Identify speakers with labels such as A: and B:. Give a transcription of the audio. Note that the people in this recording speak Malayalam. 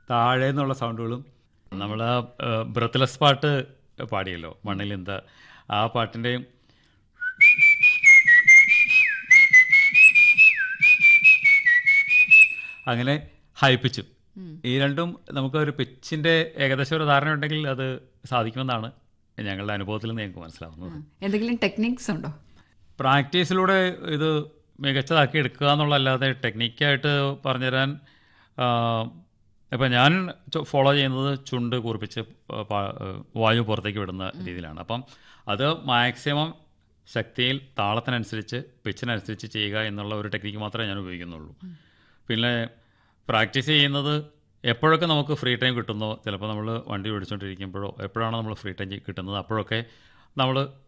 A: താഴെ നിന്നുള്ള സൗണ്ടുകളും നമ്മൾ ആ ബ്രത്ത്ലെസ് പാട്ട് പാടിയല്ലോ മണ്ണിൽ എന്താ ആ പാട്ടിൻ്റെയും അങ്ങനെ ഹൈപ്പിച്ചു ഈ രണ്ടും നമുക്ക് ഒരു പിച്ചിൻ്റെ ഏകദേശം ഒരു ധാരണ ഉണ്ടെങ്കിൽ അത് സാധിക്കുമെന്നാണ് ഞങ്ങളുടെ അനുഭവത്തിൽ നിന്ന് ഞങ്ങൾക്ക് മനസ്സിലാവുന്നത്
B: എന്തെങ്കിലും ടെക്നിക്സ് ഉണ്ടോ
A: പ്രാക്ടീസിലൂടെ ഇത് മികച്ചതാക്കി എടുക്കുക എന്നുള്ളതല്ലാതെ ടെക്നിക്കായിട്ട് പറഞ്ഞുതരാൻ ഇപ്പം ഞാൻ ഫോളോ ചെയ്യുന്നത് ചുണ്ട് കൂർപ്പിച്ച് പാ- വായു പുറത്തേക്ക് വിടുന്ന രീതിയിലാണ് അപ്പം അത് മാക്സിമം ശക്തിയിൽ താളത്തിനനുസരിച്ച് പിച്ചിനനുസരിച്ച് ചെയ്യുക എന്നുള്ള ഒരു ടെക്നിക്ക് മാത്രമേ ഞാൻ ഉപയോഗിക്കുന്നുള്ളൂ പിന്നെ പ്രാക്ടീസ് ചെയ്യുന്നത് എപ്പോഴൊക്കെ നമുക്ക് ഫ്രീ ടൈം കിട്ടുന്നോ ചിലപ്പോൾ നമ്മൾ വണ്ടി ഓടിച്ചുകൊണ്ടിരിക്കുമ്പോഴോ എപ്പോഴാണോ നമ്മൾ ഫ്രീ ടൈം കിട്ടുന്നത് അപ്പോഴൊക്കെ നമ്മൾ